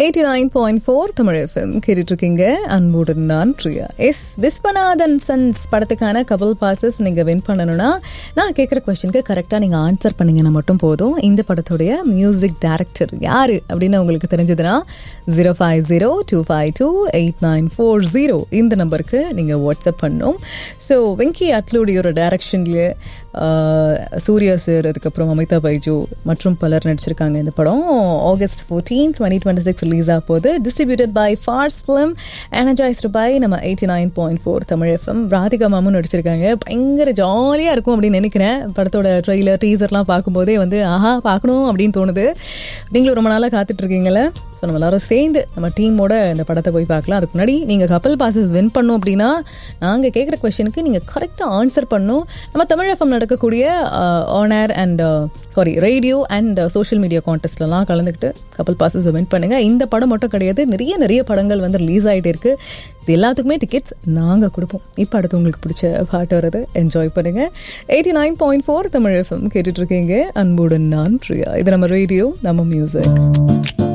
eighty nine point four Tamil FM கேட்டுட்டு இருக்கீங்க அன்புடன் நான் பிரியா எஸ் விஸ்வநாதன் சன்ஸ் படத்துக்கான கபல் பாசஸ் நீங்கள் வின் பண்ணணும்னா நான் கேட்குற கொஸ்டினுக்கு கரெக்டாக நீங்கள் ஆன்சர் பண்ணீங்கன்னா மட்டும் போதும் இந்த படத்துடைய மியூசிக் டைரக்டர் யார் அப்படின்னு உங்களுக்கு தெரிஞ்சதுன்னா zero five zero two five two eight nine four zero இந்த நம்பருக்கு நீங்கள் வாட்ஸ்அப் பண்ணணும் ஸோ வெங்கி அட்லூடியோட டைரக்ஷன்லேயே சூர்யா சார் அதுக்கப்புறம் அமிதா பைஜு மற்றும் பலர் நடிச்சிருக்காங்க இந்த படம் August fourteen twenty twenty six release ஆக போகுது distributed by Phars film energised by நம்ம eighty nine point four Tamil FM Radhika மாமும் நடிச்சிருக்காங்க பயங்கர ஜாலியாக இருக்கும் அப்படின்னு நினைக்கிறேன் படத்தோட ட்ரெய்லர் டீசர்லாம் பார்க்கும்போதே வந்து ஆஹா பார்க்கணும் அப்படின்னு தோணுது நீங்களும் ரொம்ப நாளாக காத்துட்டு இருக்கீங்களே ஸோ நம்ம எல்லாரும் சேர்ந்து நம்ம டீமோட இந்த படத்தை போய் பார்க்கலாம் அதுக்கு முன்னாடி நீங்கள் கப்பல் பாசஸ் வின் பண்ணோம் அப்படின்னா நாங்கள் கேட்குற கொஷனுக்கு நீங்கள் கரெக்டாக ஆன்சர் பண்ணணும் நம்ம தமிழ் எஃப்எம் நடக்கக்கூடிய ஆனர் அண்ட் சாரி ரேடியோ அண்ட் சோஷியல் மீடியா கான்டெஸ்ட்லலாம் கலந்துக்கிட்டு கப்பல் பாசஸ் வின் பண்ணுங்கள் இந்த படம் மட்டும் கிடையாது நிறைய நிறைய படங்கள் வந்து ரிலீஸ் ஆகிட்டே இருக்குது இது எல்லாத்துக்குமே டிக்கெட்ஸ் நாங்கள் கொடுப்போம் இப்போ அடுத்து உங்களுக்கு பிடிச்ச பாட்டு வர்றது என்ஜாய் பண்ணுங்கள் eighty nine point four Tamil FM கேட்டுட்ருக்கீங்க அன்புடன் நான் பிரியா இது நம்ம ரேடியோ நம்ம மியூசிக்